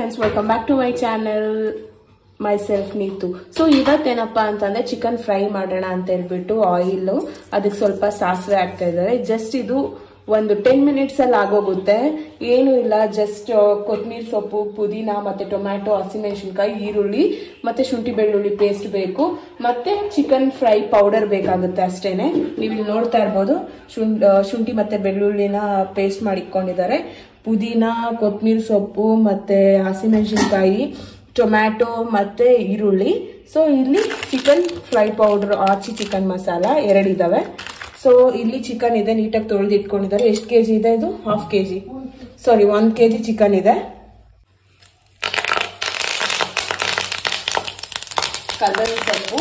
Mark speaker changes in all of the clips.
Speaker 1: friends welcome back to my channel my self Neetu so ಇವತ್ತೇನಪ್ಪ ಅಂತಂದ್ರೆ chicken fry ಮಾಡೋಣ ಅಂತ ಹೇಳ್ಬಿಟ್ಟು ಆಯಿಲ್ ಅದಕ್ಕೆ ಸ್ವಲ್ಪ ಸಾಸಿವೆ ಹಾಕ್ತಾ ಇದ್ದಾರೆ ಜಸ್ಟ್ ಇದು ಒಂದು ಟೆನ್ ಮಿನಿಟ್ಸ್ ಅಲ್ಲಿ ಆಗೋಗುತ್ತೆ ಏನು ಇಲ್ಲ ಜಸ್ಟ್ ಕೊತ್ತಂಬರಿ ಸೊಪ್ಪು ಪುದೀನ ಮತ್ತೆ ಟೊಮ್ಯಾಟೊ ಹಸಿಮೆಣಸಿನ್ಕಾಯಿ ಈರುಳ್ಳಿ ಮತ್ತೆ ಶುಂಠಿ ಬೆಳ್ಳುಳ್ಳಿ ಪೇಸ್ಟ್ ಬೇಕು ಮತ್ತೆ ಚಿಕನ್ ಫ್ರೈ ಪೌಡರ್ ಬೇಕಾಗುತ್ತೆ ಅಷ್ಟೇನೆ ನೀವು ಇಲ್ಲಿ ನೋಡ್ತಾ ಇರ್ಬೋದು ಶುಂ- ಆ, ಶುಂಠಿ ಮತ್ತೆ ಬೆಳ್ಳುಳ್ಳಿನ ಪೇಸ್ಟ್ ಮಾಡಿಕೊಂಡಿದ್ದಾರೆ ಪುದೀನ ಕೊತ್ತಂಬರಿ ಸೊಪ್ಪು ಮತ್ತೆ ಹಸಿಮೆಣಸಿನ್ಕಾಯಿ ಟೊಮ್ಯಾಟೊ ಮತ್ತೆ ಈರುಳ್ಳಿ ಸೊ ಇಲ್ಲಿ chicken fry powder Aachi chicken masala ಎರಡಿದಾವೆ ಸೊ ಇಲ್ಲಿ ಚಿಕನ್ ಇದೆ ನೀಟಾಗಿ ತೊಳೆದು ಇಟ್ಕೊಂಡಿದ್ದಾರೆ ಎಷ್ಟು ಕೆಜಿ ಇದೆ ಇದು ಹಾಫ್ ಕೆಜಿ ಸಾರಿ ಒಂದ್ ಕೆಜಿ ಚಿಕನ್ ಇದೆ ಕರ್ಬೇವಿನ ಸೊಪ್ಪು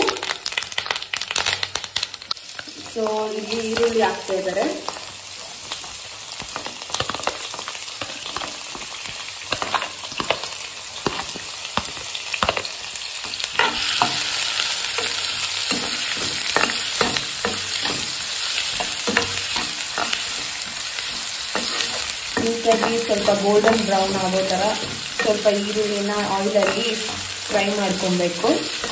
Speaker 1: ಸೊ ಇಲ್ಲಿ ಈರುಳ್ಳಿ ಹಾಕ್ತಾ ಇದ್ದಾರೆ ನೀಟಾಗಿ ಸ್ವಲ್ಪ ಗೋಲ್ಡನ್ ಬ್ರೌನ್ ಆಗೋ ಥರ ಸ್ವಲ್ಪ ಈರುಳ್ಳಿನ ಆಯಿಲಲ್ಲಿ ಫ್ರೈ ಮಾಡ್ಕೊಬೇಕು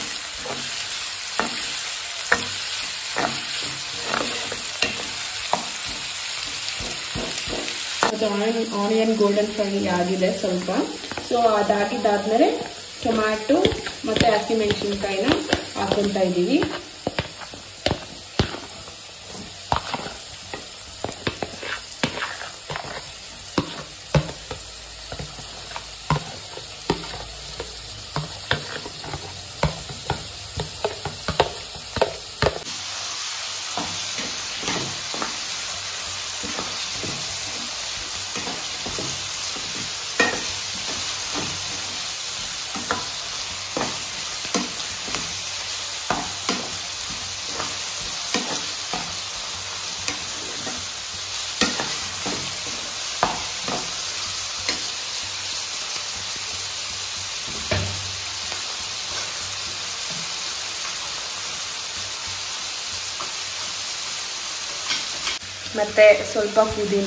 Speaker 1: ಮತ್ತು ಆನಿಯನ್ ಆನಿಯನ್ ಗೋಲ್ಡನ್ ಫ್ರೈ ಆಗಿದೆ ಸ್ವಲ್ಪ ಸೊ ಅದಾಗಿದ್ದಾದ್ಮೇಲೆ ಟೊಮ್ಯಾಟೊ ಮತ್ತು ಹಸಿಮೆಣಸಿನ್ಕಾಯಿನ ಹಾಕೊತಾ ಇದ್ದೀವಿ ಮತ್ತೆ ಸ್ವಲ್ಪ ಪುದೀನ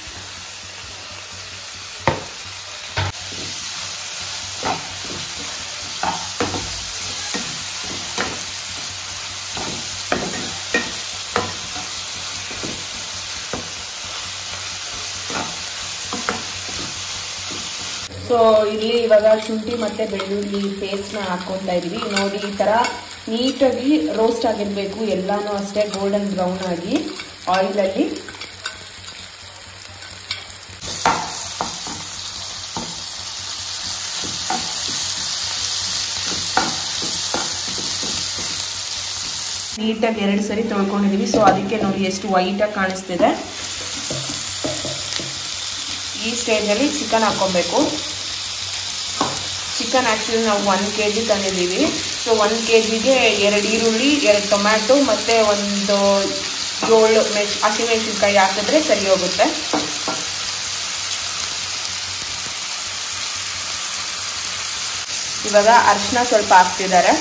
Speaker 1: ಸೊ ಇಲ್ಲಿ ಇವಾಗ ಶುಂಠಿ ಮತ್ತೆ ಬೆಳ್ಳುಳ್ಳಿ ಪೇಸ್ಟ್ನ ಹಾಕೊತಾ ಇದೀವಿ ನೋಡಿ ಈ ತರ ನೀಟಾಗಿ ರೋಸ್ಟ್ ಆಗಿರ್ಬೇಕು ಎಲ್ಲಾನು ಅಷ್ಟೇ ಗೋಲ್ಡನ್ ಬ್ರೌನ್ ಆಗಿ ಆಯಿಲಲ್ಲಿ ನೀಟಾಗಿ ಎರಡು ಸರಿ ತೊಳ್ಕೊಂಡಿದೀವಿ ಸೊ ಅದಕ್ಕೆ ನೋಡಿ ಎಷ್ಟು ವೈಟಾಗಿ ಕಾಣಿಸ್ತಿದೆ ಈ ಸ್ಟೇಜಲ್ಲಿ ಚಿಕನ್ ಹಾಕೊಬೇಕು ಚಿಕನ್ ಆ್ಯಕ್ಚುಲಿ ನಾವು ಒನ್ ಕೆ ಜಿ ತಂದಿದ್ದೀವಿ ಸೊ ಒನ್ ಕೆ ಜಿಗೆ ಎರಡು ಈರುಳ್ಳಿ ಎರಡು ಟೊಮ್ಯಾಟೊ ಮತ್ತು ಒಂದು ಏಳು ಮೆಣ್ ಹಸಿಮೆಣಸಿನ್ಕಾಯಿ ಹಾಕಿದ್ರೆ ಸರಿ ಹೋಗುತ್ತೆ ಇವಾಗ ಅರಿಶಿನ ಸ್ವಲ್ಪ ಹಾಕ್ತಿದ್ದಾರೆ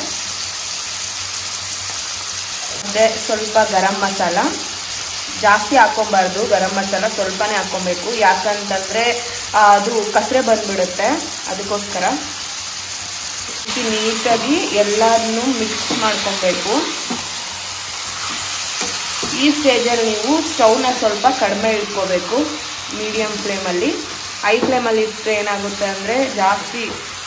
Speaker 1: ಮತ್ತು ಸ್ವಲ್ಪ ಗರಂ ಮಸಾಲ ಜಾಸ್ತಿ ಹಾಕೊಬಾರ್ದು ಗರಂ ಮಸಾಲ ಸ್ವಲ್ಪನೇ ಹಾಕೊಬೇಕು ಯಾಕಂತಂದರೆ ಅದು ಕಸರೆ ಬಂದ್ಬಿಡುತ್ತೆ ಅದಕ್ಕೋಸ್ಕರ ನೀಟಾಗಿ ಎಲ್ಲದನ್ನು ಮಿಕ್ಸ್ ಮಾಡ್ಕೊಬೇಕು ಈ ಸ್ಟೇಜಲ್ಲಿ ನೀವು ಸ್ಟವ್ನ ಸ್ವಲ್ಪ ಕಡಿಮೆ ಇಟ್ಕೋಬೇಕು ಮೀಡಿಯಮ್ ಫ್ಲೇಮಲ್ಲಿ ಹೈ ಫ್ಲೇಮಲ್ಲಿ ಇಟ್ಟರೆ ಏನಾಗುತ್ತೆ ಅಂದರೆ ಜಾಸ್ತಿ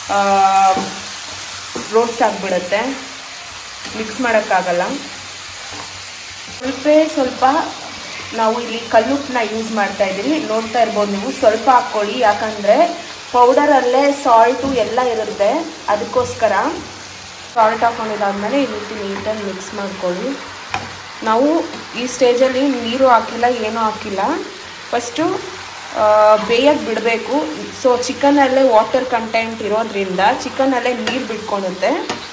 Speaker 1: ರೋಸ್ಟ್ ಆಗಿಬಿಡುತ್ತೆ ಮಿಕ್ಸ್ ಮಾಡೋಕ್ಕಾಗಲ್ಲ ಸ್ವಲ್ಪ ಸ್ವಲ್ಪ ನಾವು ಇಲ್ಲಿ ಕಲ್ಲುಪ್ಪನ್ನ ಯೂಸ್ ಮಾಡ್ತಾ ಇದ್ದೀವಿ ನೋಡ್ತಾ ಇರ್ಬೋದು ನೀವು ಸ್ವಲ್ಪ ಹಾಕ್ಕೊಳ್ಳಿ ಯಾಕಂದರೆ ಪೌಡರಲ್ಲೇ ಸಾಲ್ಟು ಎಲ್ಲ ಇರುತ್ತೆ ಅದಕ್ಕೋಸ್ಕರ ಸಾಲ್ಟ್ ಹಾಕೊಂಡಿದ್ದಾದ್ಮೇಲೆ ಈ ರೀತಿ ನೀಟಾಗಿ ಮಿಕ್ಸ್ ಮಾಡ್ಕೊಳ್ಳಿ ನಾವು ಈ ಸ್ಟೇಜಲ್ಲಿ ನೀರು ಹಾಕಿಲ್ಲ ಏನೂ ಹಾಕಿಲ್ಲ ಫಸ್ಟು ಬೇಯಕ್ಕೆ ಬಿಡಬೇಕು ಸೊ ಚಿಕನಲ್ಲೇ ವಾಟರ್ ಕಂಟೆಂಟ್ ಇರೋದ್ರಿಂದ ಚಿಕನಲ್ಲೇ ನೀರು ಬಿಟ್ಕೊಳುತ್ತೆ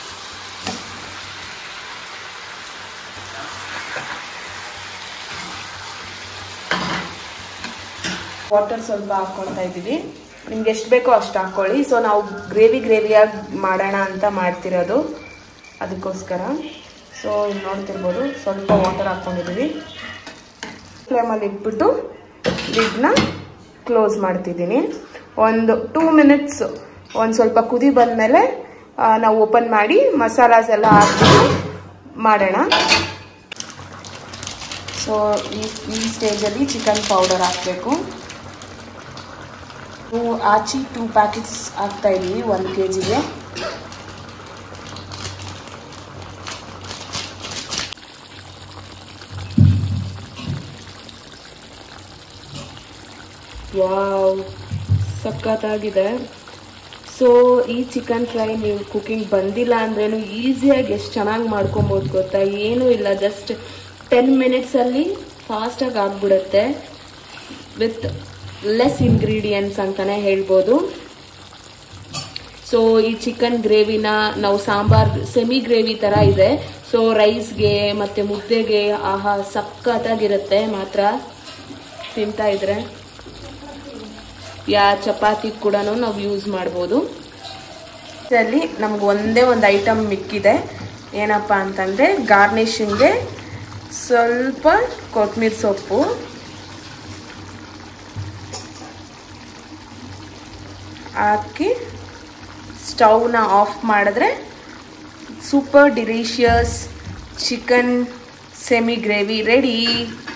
Speaker 1: ವಾಟರ್ ಸ್ವಲ್ಪ ಹಾಕ್ಕೊಳ್ತಾ ಇದ್ದೀವಿ ನಿಮ್ಗೆ ಎಷ್ಟು ಬೇಕೋ ಅಷ್ಟು ಹಾಕ್ಕೊಳ್ಳಿ ಸೊ ನಾವು ಗ್ರೇವಿ ಗ್ರೇವಿಯಾಗಿ ಮಾಡೋಣ ಅಂತ ಮಾಡ್ತಿರೋದು ಅದಕ್ಕೋಸ್ಕರ ಸೊ ಇಲ್ಲಿ ನೋಡ್ತಿರ್ಬೋದು ಸ್ವಲ್ಪ ವಾಟರ್ ಹಾಕ್ಕೊಂಡಿದ್ದೀವಿ ಫ್ಲೇಮಲ್ಲಿ ಇಟ್ಬಿಟ್ಟು ಲಿಡ್ನ ಕ್ಲೋಸ್ ಮಾಡ್ತಿದ್ದೀನಿ ಒಂದು ಟೂ ಮಿನಿಟ್ಸ್ ಒಂದು ಸ್ವಲ್ಪ ಕುದಿ ಬಂದಮೇಲೆ ನಾವು ಓಪನ್ ಮಾಡಿ ಮಸಾಲಾಸ್ ಎಲ್ಲ ಹಾಕ್ಬಿಟ್ಟು ಮಾಡೋಣ ಸೊ ಈ ಈ ಸ್ಟೇಜಲ್ಲಿ ಚಿಕನ್ ಪೌಡರ್ ಹಾಕಬೇಕು ಆಚಿ ಟೂ ಪ್ಯಾಕೆಟ್ಸ್ ಹಾಕ್ತಾ ಇದ್ದೀವಿ ಒಂದು ಕೆ ಜಿಗೆ ವಾವ್ ಸಖತ್ತಾಗಿದೆ ಸೊ ಈ ಚಿಕನ್ ಫ್ರೈ ನೀವು ಕುಕಿಂಗ್ ಬಂದಿಲ್ಲ ಅಂದ್ರೇನು ಈಸಿಯಾಗಿ ಎಷ್ಟು ಚೆನ್ನಾಗಿ ಮಾಡ್ಕೊಬೋದು ಗೊತ್ತಾ ಏನೂ ಇಲ್ಲ ಜಸ್ಟ್ ಟೆನ್ ಮಿನಿಟ್ಸಲ್ಲಿ ಫಾಸ್ಟಾಗಿ ಆಗ್ಬಿಡುತ್ತೆ ವಿತ್ ಲೆಸ್ ಇಂಗ್ರೀಡಿಯೆಂಟ್ಸ್ ಅಂತಲೇ ಹೇಳ್ಬೋದು ಸೊ ಈ ಚಿಕನ್ ಗ್ರೇವಿನ ನಾವು ಸಾಂಬಾರ್ ಸೆಮಿ ಗ್ರೇವಿ ಥರ ಇದೆ ಸೊ ರೈಸ್ಗೆ ಮತ್ತು ಮುದ್ದೆಗೆ ಆಹಾ ಸಖತ್ತಾಗಿರುತ್ತೆ ಮಾತ್ರ ತಿಂತಾ ಇದ್ರೆ ಯಾ ಚಪಾತಿ ಕೂಡ ನಾವು ಯೂಸ್ ಮಾಡ್ಬೋದು ಇದರಲ್ಲಿ ನಮ್ಗೆ ಒಂದೇ ಒಂದು ಐಟಮ್ ಮಿಕ್ಕಿದೆ ಏನಪ್ಪ ಅಂತಂದರೆ ಗಾರ್ನಿಷಿಂಗ್ಗೆ ಸ್ವಲ್ಪ ಕೊತ್ತಂಬರಿ ಸೊಪ್ಪು ಹಾಕಿ ಸ್ಟವ್ನ ಆಫ್ ಮಾಡಿದ್ರೆ super delicious chicken semi gravy ready